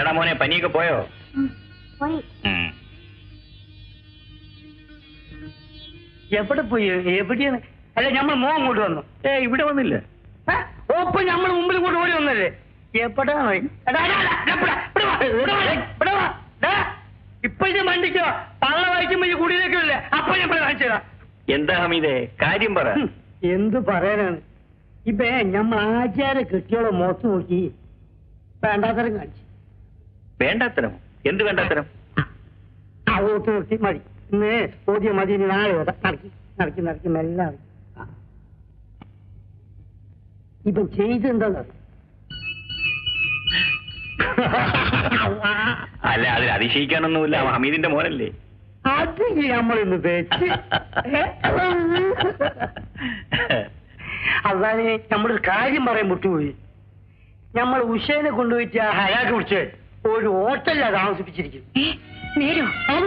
എന്താടാ മോനെ പനിയൊക്കെ പോയോ പോയി ഉം. എവിടെ പോയി എവിടെയാണ് അല്ല നമ്മൾ മോൻ അങ്ങോട്ട് വന്നു ഏ ഇവിടെ വന്നില്ല ഏ? ഓ ഇപ്പൊ നമ്മൾ മുമ്പിൽ കൂടെ ഓടി വന്നല്ലേ എവിടാ പോയി? എടാ, എടാ, എടാ, എടാ, ഇവിടെ, ഇവിടെ വാ, ഇവിടെ വാ, ഇവിടെ വാ. ദാ, ഇപ്പൊ ഇത് മണ്ടിക്കോ പള്ള വായിക്കുമ്പോ ഈ കുടിയിലേക്കില്ലേ അപ്പൊ ഞാൻ കാണിച്ചതാ എന്താ ഹമീദേ കാര്യം പറ എന്ത് പറയാനാണ് ഇപ്പൊ നമ്മൾ ആചാര കെട്ടിയോളെ മുഖത്ത് നോക്കി വേണ്ടാത്തരം കാണിച്ചു വേണ്ടാത്തരം എന്ത് വേണ്ടാത്തരം ആ ഓത്ത് നോക്കി മതി ഇന്ന് ഓദ്യം മതി ഇനി നാളെ ഓതാ നടക്കി നടക്കി നടക്കി മെല്ലെ നടക്കി ആ. ഇപ്പം ചെയ്തെന്താ അല്ല അതിൽ അതിശയിക്കാനൊന്നുമില്ല അവൻ ഹമീദിന്റെ മോനല്ലേ അത് നമ്മളിന്ന് തേച്ച് അതാണ് നമ്മളൊരു കാര്യം പറയാൻ വിട്ടുപോയി നമ്മൾ ഉഷേനെ കൊണ്ടുപോയിട്ട് ആ ഹയാക്ക് കുറിച്ച് ഒരു ഹോട്ടലിലാണ് താമസിപ്പിച്ചിരിക്കും ഏ നേരോ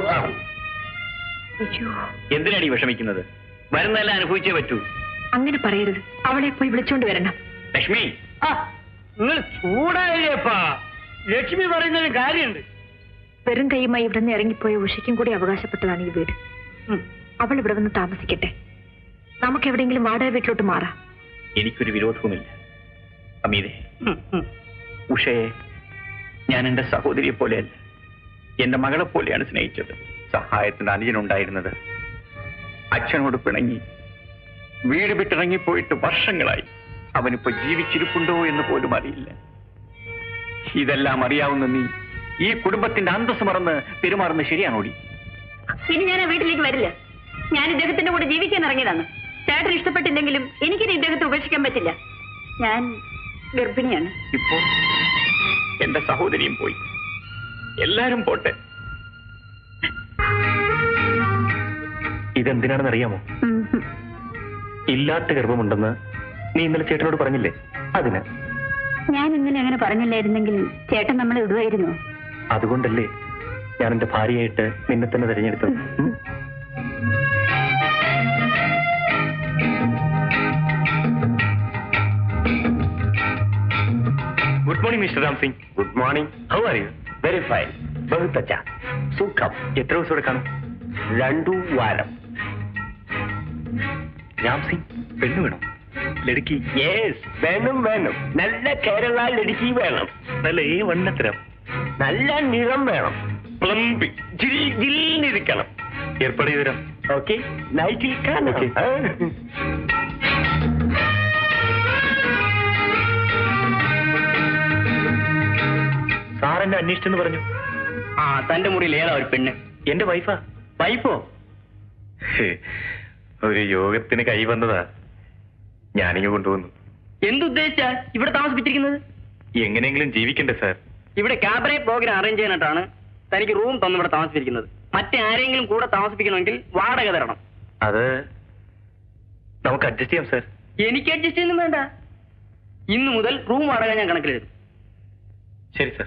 എന്തിനാണ് ഈ വിഷമിക്കുന്നത് വരുന്നതെല്ലാം അനുഭവിച്ചേ പറ്റൂ അങ്ങനെ പറയരുത് അവളെ പോയി വിളിച്ചോണ്ട് വരണം ലക്ഷ്മി ആ നിങ്ങൾ ചൂടായില്ലേപ്പാ ലക്ഷ്മി പറയുന്നതിന് കാര്യമുണ്ട് വെറും കൈയുമായി ഇവിടെ നിന്ന് ഇറങ്ങിപ്പോയ ഉഷയ്ക്കും കൂടി അവകാശപ്പെട്ടതാണ് ഈ വീട് ഉം. അവൾ ഇവിടെ വന്ന് താമസിക്കട്ടെ നമുക്ക് എവിടെയെങ്കിലും വാടക വീട്ടിലോട്ട് മാറാം എനിക്കൊരു വിരോധവുമില്ല ഹമീദേ ഉം, ഉം. ഉഷയെ ഞാൻ എന്റെ സഹോദരിയെ പോലെയല്ല എന്റെ മകളെ പോലെയാണ് സ്നേഹിച്ചത് സഹായത്തിന് അനുജനുണ്ടായിരുന്നത് അച്ഛനോട് പിണങ്ങി വീട് വിട്ടിറങ്ങിപ്പോയിട്ട് വർഷങ്ങളായി അവനിപ്പോ ജീവിച്ചിരിപ്പുണ്ടോ എന്ന് പോലും അറിയില്ല ഇതെല്ലാം അറിയാവുന്ന നീ ഈ കുടുംബത്തിന്റെ അന്തസ് മറന്ന് പെരുമാറുന്നത് ശരിയാണോടി ഇനി ഞാൻ ആ വീട്ടിലേക്ക് വരില്ല ഞാൻ ഇദ്ദേഹത്തിന്റെ കൂടെ ജീവിക്കാൻ ഇറങ്ങിയതാണ് ചേട്ടൻ ഇഷ്ടപ്പെട്ടില്ലെങ്കിലും എനിക്കിനി ഇദ്ദേഹത്തെ ഉപേക്ഷിക്കാൻ പറ്റില്ല ഞാൻ ഗർഭിണിയാണ് ഇപ്പോ എന്റെ സഹോദരിയും പോയി എല്ലാരും പോട്ടെ ഇതെന്തിനാണെന്ന് അറിയാമോ ഇല്ലാത്ത ഗർഭമുണ്ടെന്ന് നീ ഇന്നലെ ചേട്ടനോട് പറഞ്ഞില്ലേ അതിന് ഞാൻ ഇന്നലെ അങ്ങനെ പറഞ്ഞില്ലായിരുന്നെങ്കിൽ ചേട്ടൻ നമ്മളെ ഇടുമായിരുന്നു അതുകൊണ്ടല്ലേ ഞാൻ എന്റെ ഭാര്യയായിട്ട് നിന്നെ തന്നെ തിരഞ്ഞെടുത്തത് ഉം? Good morning mister Ram Singh good morning how are you very fine ബഹുത്ത് അച്ഛാ സുഖം എത്ര ദിവസം ഇവിടെ കാണും രണ്ടു വാരം രാം സിംഗ് പെണ്ണു വേണം ലടുക്കി യെസ് വേണം വേണം നല്ല കേരള ലടുക്കി വേണം നല്ല ഏ വണ്ണത്തരം നല്ല നിറം വേണം പ്ലംബി ജിൽ ജില്ലിരിക്കണം ഏർപ്പാട് ചെയ്തു തരാം ഓക്കെ നൈറ്റിൽ കാണാം ആ. സാർ എന്നെ അന്വേഷിച്ചെന്ന് പറഞ്ഞു ആ തന്റെ മുറിയിൽ ഏതാ ഒരു പെണ്ണ് എന്റെ വൈഫാ വൈഫോ ഒരു യോഗത്തിന് കൈ വന്നതാ ഞാനിങ്ങ് കൊണ്ടുവന്നു എന്തുദ്ദേശിച്ചാ ഇവിടെ താമസിപ്പിച്ചിരിക്കുന്നത് എങ്ങനെയെങ്കിലും ജീവിക്കണ്ടേ സാർ ഇവിടെ ക്യാബറെ പ്രോഗ്രാം അറേഞ്ച് ചെയ്യാനായിട്ടാണ് തനിക്ക് റൂം തന്നു ഇവിടെ താമസിപ്പിച്ചിരിക്കുന്നത് മറ്റാരെങ്കിലും കൂടെ താമസിപ്പിക്കണമെങ്കിൽ വാടക തരണം അത് നമുക്ക് അഡ്ജസ്റ്റ് ചെയ്യാം സാർ എനിക്ക് അഡ്ജസ്റ്റ് ചെയ്യുന്നു വേണ്ട ഇന്നു മുതൽ റൂം വാടക ഞാൻ കണക്കിലെടുക്കും ശരി sir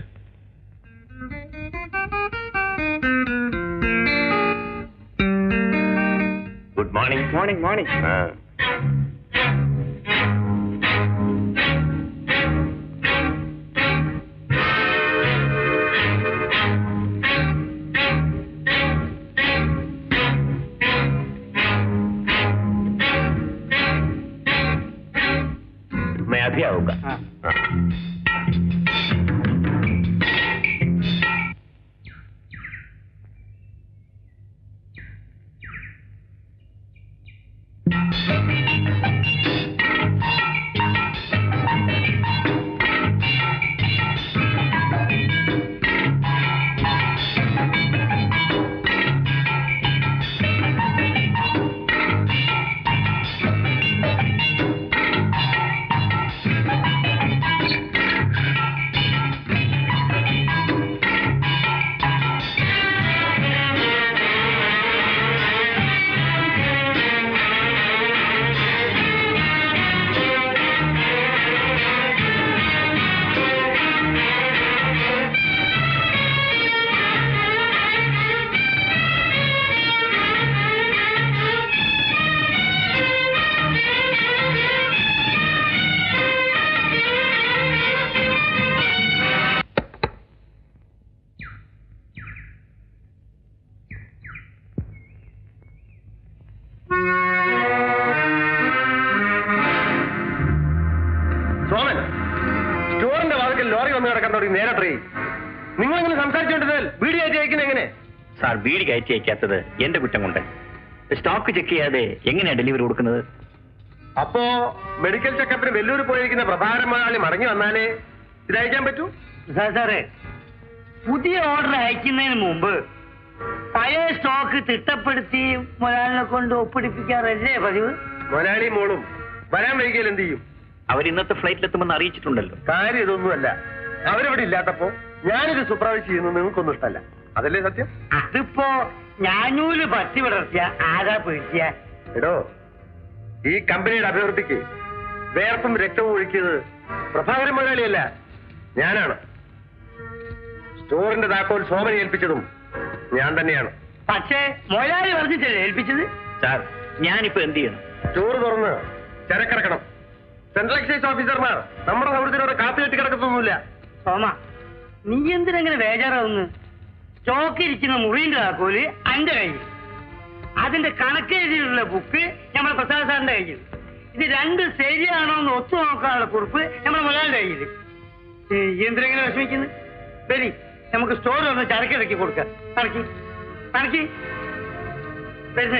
good morning morning morning मैं अभी आऊंगा തുടങ്ങി നേരെ അത്രേ നിങ്ങൾ ഇങ്ങനെ സംസാരിച്ചുകൊണ്ടിരുന്നാൽ വീഡിയോ ആയിട്ട് അയക്കുന്നത് എങ്ങനെ സാർ വീട് കയറ്റി അയക്കാത്തത് എന്റെ കുറ്റം കൊണ്ട് സ്റ്റോക്ക് ചെക്ക് ചെയ്യാതെ എങ്ങനെയാ ഡെലിവറി കൊടുക്കുന്നത് അപ്പോ മെഡിക്കൽ ചെക്കപ്പിന് വെല്ലൂർ പോയിരിക്കുന്ന പ്രഭാകരൻ മുതലാളി മടങ്ങി വന്നാലേ ഇത് അയക്കാൻ പറ്റൂ സാർ സാറേ പുതിയ ഓർഡർ അയക്കുന്നതിന് മുമ്പ് പഴയ സ്റ്റോക്ക് തിട്ടപ്പെടുത്തി മുതലാളിനെ കൊണ്ട് ഒപ്പിടിപ്പിക്കാറല്ലേ പതിവ് മുതലാളി മോളും വരാൻ വൈകിയാൽ എന്ത് ചെയ്യും അവർ ഇന്നത്തെ ഫ്ലൈറ്റിലെത്തുമെന്ന് അറിയിച്ചിട്ടുണ്ടല്ലോ കാര്യം ഇതൊന്നുമല്ല അവരിവിടെ ഇല്ലാത്തപ്പോ ഞാനിത് സൂപ്പർവൈസ് ചെയ്യുന്നത് നിങ്ങൾക്കൊന്നും ഇഷ്ടമല്ല അതല്ലേ സത്യം അതിപ്പോ ഞാനൂല് പത്തി വിടർത്തിയ ആരാ പേടിച്ച എടോ ഈ കമ്പനിയുടെ അഭിവൃദ്ധിക്ക് വേർപ്പും രക്തവും ഒഴുക്കിയത് പ്രഭാകരൻ മുതലാളിയല്ല ഞാനാണ് സ്റ്റോറിന്റെ താക്കോൽ സോമനെ ഏൽപ്പിച്ചതും ഞാൻ തന്നെയാണ് പക്ഷേ മുതലാളി പറഞ്ഞിട്ടല്ലേ ഏൽപ്പിച്ചത് സാർ ഞാനിപ്പോ എന്ത് ചെയ്യണം സ്റ്റോർ തുറന്ന് ചരക്കിറക്കണം സെൻട്രൽ എക്സൈസ് ഓഫീസർമാർ നമ്മുടെ സൗഹൃദത്തിനോട് കാത്തു കെട്ടി കിടക്കത്തൊന്നുമില്ല സോമ നീ എന്തിനെങ്ങനെ ബേജാറാവുന്നു സ്റ്റോക്ക് ഇരിക്കുന്ന മുറിന്റെ താക്കോല് അന്റെ കയ്യിൽ അതിന്റെ കണക്ക് എഴുതിയിട്ടുള്ള ബുക്ക് നമ്മുടെ പ്രസാദ് സാറിന്റെ കയ്യിൽ ഇത് രണ്ട് ശരിയാണോ എന്ന് ഒത്തു നോക്കാനുള്ള കുറിപ്പ് നമ്മുടെ മുതലാളിന്റെ കയ്യിൽ എന്തിനെങ്ങനെ വിഷമിക്കുന്നു ശരി നമുക്ക് സ്റ്റോർ ഒന്ന് ചരക്കിറക്കി കൊടുക്കാം കണക്കി കണക്കി ശരി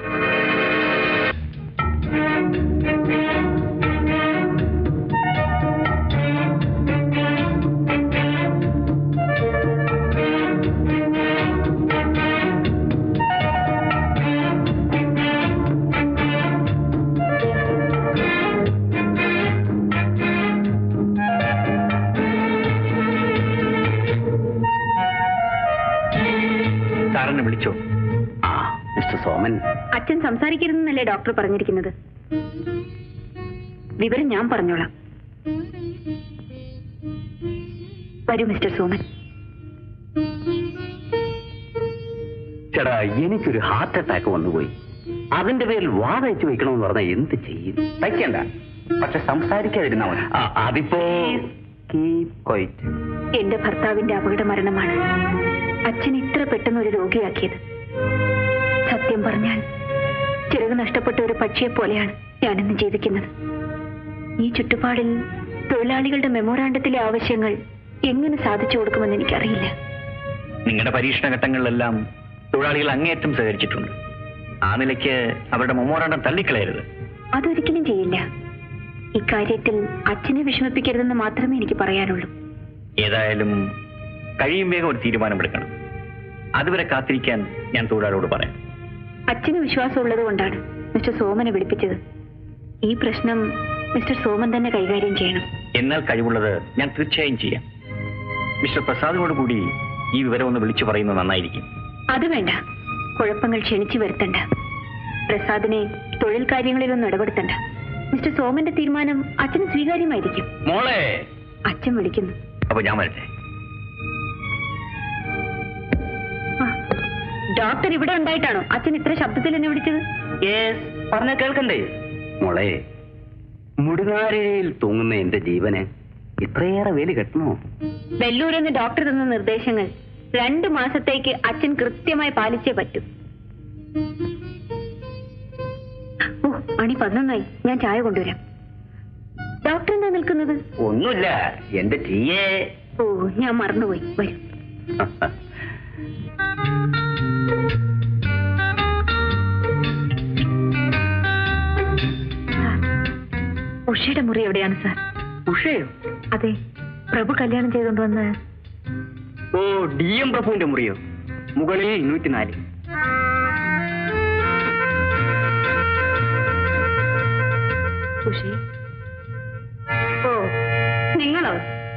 സാറിനെ വിളിച്ചോ ആ മിസ്റ്റർ സോമൻ അച്ഛൻ സംസാരിക്കരുതെന്നല്ലേ ഡോക്ടർ പറഞ്ഞിരിക്കുന്നത് വിവരം ഞാൻ പറഞ്ഞോളാം വരൂ മിസ്റ്റർ സോമൻ ചേട്ടാ എനിക്കൊരു ഹാർട്ട് അറ്റാക്ക് വന്നുപോയി അതിന്റെ പേരിൽ വാതയച്ചു വെക്കണമെന്ന് പറഞ്ഞാൽ എന്ത് ചെയ്യും വയ്ക്കണ്ട പക്ഷെ സംസാരിക്കാതിരുന്നാ മതി ആ, അതിപ്പോ Keep quiet. എന്റെ ഭർത്താവിന്റെ അപകട മരണമാണ് അച്ഛൻ ഇത്ര പെട്ടെന്ന് ഒരു രോഗിയാക്കിയത് സത്യം പറഞ്ഞാൽ ചിറക് നഷ്ടപ്പെട്ട ഒരു പക്ഷിയെ പോലെയാണ് ഞാനിന്ന് ജീവിക്കുന്നത് ഈ ചുറ്റുപാടിൽ തൊഴിലാളികളുടെ മെമ്മോറാണ്ടത്തിലെ ആവശ്യങ്ങൾ എങ്ങനെ സാധിച്ചു കൊടുക്കുമെന്ന് എനിക്കറിയില്ല നിങ്ങളുടെ പരീക്ഷണ ഘട്ടങ്ങളിലെല്ലാം തൊഴിലാളികൾ അങ്ങേയറ്റം സഹകരിച്ചിട്ടുണ്ട് ആ നിലയ്ക്ക് അവരുടെ മൊമോറാണ്ടം തള്ളിക്കളയരുത് അതൊരിക്കലും ചെയ്യില്ല ഇക്കാര്യത്തിൽ അച്ഛനെ വിഷമിപ്പിക്കരുതെന്ന് മാത്രമേ എനിക്ക് പറയാനുള്ളൂ ഏതായാലും കഴിയും വേഗം ഒരു തീരുമാനമെടുക്കണം അതുവരെ കാത്തിരിക്കാൻ ഞാൻ തൊഴിലാളിയോട് പറയാം അച്ഛന് വിശ്വാസമുള്ളത് കൊണ്ടാണ് മിസ്റ്റർ സോമനെ വിളിപ്പിച്ചത് ഈ പ്രശ്നം മിസ്റ്റർ സോമൻ തന്നെ കൈകാര്യം ചെയ്യണം എന്നാൽ കഴിവുള്ളത് ഞാൻ തീർച്ചയായും ചെയ്യാം മിസ്റ്റർ പ്രസാദിനോട് കൂടി ഈ വിവരം ഒന്ന് വിളിച്ചു പറയുന്നത് നന്നായിരിക്കും അത് വേണ്ട കുഴപ്പങ്ങൾ ക്ഷണിച്ചു വരുത്തണ്ട പ്രസാദിനെ തൊഴിൽ കാര്യങ്ങളിലൊന്നും ഇടപെടുത്തണ്ട മിസ്റ്റർ സോമന്റെ തീരുമാനം അച്ഛന് സ്വീകാര്യമായിരിക്കും മോളെ അച്ഛൻ വിളിക്കുന്നു അപ്പൊ ഞാൻ വരട്ടെ ആ, ഡോക്ടർ ഇവിടെ ഉണ്ടായിട്ടാണോ അച്ഛൻ ഇത്ര ശബ്ദത്തിൽ എന്നെ വിളിച്ചത് പറഞ്ഞ കേൾക്കണ്ടേ മോളെ മുടുകാരയിൽ തൂങ്ങുന്ന എന്റെ ജീവന് ഇത്രയേറെ വേലി കെട്ടണോ വെല്ലൂരെന്ന് ഡോക്ടർ തന്ന നിർദ്ദേശങ്ങൾ രണ്ടു മാസത്തേക്ക് അച്ഛൻ കൃത്യമായി പാലിച്ചേ പറ്റൂ ഓ മണി പതിനൊന്നായി ഞാൻ ചായ കൊണ്ടുവരാം ഡോക്ടർ എന്താ നിൽക്കുന്നത് ഒന്നുമില്ല എന്റെ ടീയെ ഓ ഞാൻ മറന്നുപോയി വരും ഉഷയുടെ മുറി എവിടെയാണ് സാർ ഉഷയോ അതെ പ്രഭു കല്യാണം ചെയ്തുകൊണ്ട് വന്ന് ഓ ഡി എം പ്രഭുവിന്റെ മുറിയോ മുകളിൽ നൂറ്റിനാല് ഉഷേ ഓ നിങ്ങളോ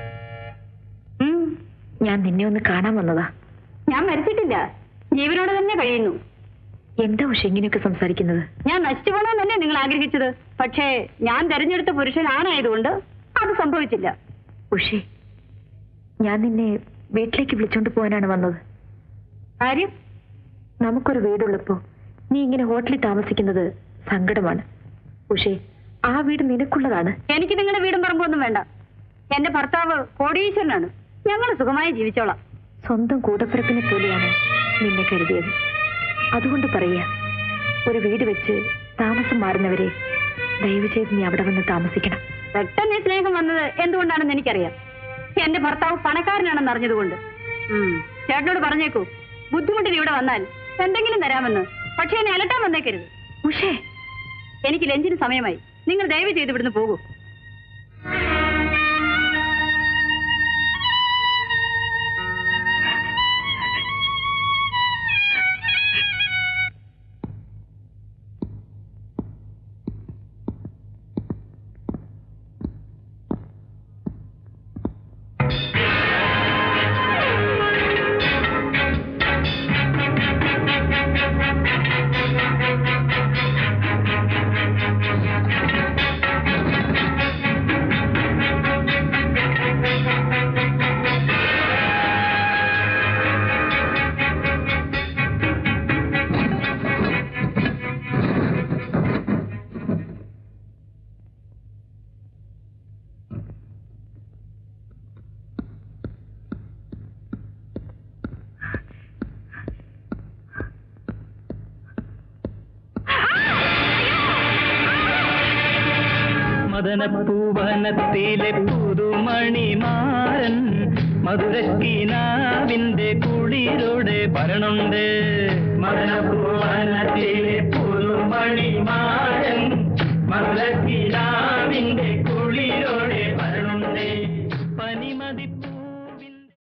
ഞാൻ നിന്നെ ഒന്ന് കാണാൻ വന്നതാ ഞാൻ മരിച്ചിട്ടില്ല ജീവനോടെ തന്നെ കഴിയുന്നു എന്താ ഉഷ ഇങ്ങനെയൊക്കെ സംസാരിക്കുന്നത് ഞാൻ നശിച്ചു പോകണമെന്നല്ലേ നിങ്ങൾ ആഗ്രഹിച്ചത് പക്ഷേ ഞാൻ തെരഞ്ഞെടുത്ത പുരുഷൻ ആണായതുകൊണ്ട് അത് സംഭവിച്ചില്ല ഉഷേ ഞാൻ നിന്നെ വീട്ടിലേക്ക് വിളിച്ചോണ്ട് പോകാനാണ് വന്നത് കാര്യം നമുക്കൊരു വീടുള്ളപ്പോ നീ ഇങ്ങനെ ഹോട്ടലിൽ താമസിക്കുന്നത് സങ്കടമാണ് ഉഷേ ആ വീട് നിനക്കുള്ളതാണ് എനിക്ക് നിങ്ങളുടെ വീടും പറമ്പൊന്നും വേണ്ട എന്റെ ഭർത്താവ് കോടീശ്വരനാണ് ഞങ്ങൾ സുഖമായി ജീവിച്ചോളാം സ്വന്തം കൂടപ്പിറപ്പിനെ പോലെയാണ് നിന്നെ കരുതിയത് അതുകൊണ്ട് പറയാ ഒരു വീട് വെച്ച് താമസം മാറുന്നവരെ ദയവ് ചെയ്ത് നീ അവിടെ വന്ന് താമസിക്കണം പെട്ടെന്ന് ഈ സ്നേഹം വന്നത് എന്തുകൊണ്ടാണെന്ന് എനിക്കറിയാം എന്റെ ഭർത്താവ് പണക്കാരനാണെന്ന് അറിഞ്ഞതുകൊണ്ട് ഉം, ചേട്ടനോട് പറഞ്ഞേക്കൂ ബുദ്ധിമുട്ടിന് ഇവിടെ വന്നാൽ എന്തെങ്കിലും തരാമെന്ന് പക്ഷെ എന്നെ അലട്ടാൻ വന്നേക്കരുത് ഉഷേ എനിക്ക് ലഞ്ചിന് സമയമായി നിങ്ങൾ ദയവ് ചെയ്ത് ഇവിടുന്ന് പോകൂ മദനപ്പൂവനത്തിലെ പുതുമണിമാരൻ മധുരക്കിനാവിന്റെ കുളിരോടെ വരണുണ്ട് മദനപ്പൂവനത്തിലെ പുതുമണിമാരൻ മധുരക്കിനാവിന്റെ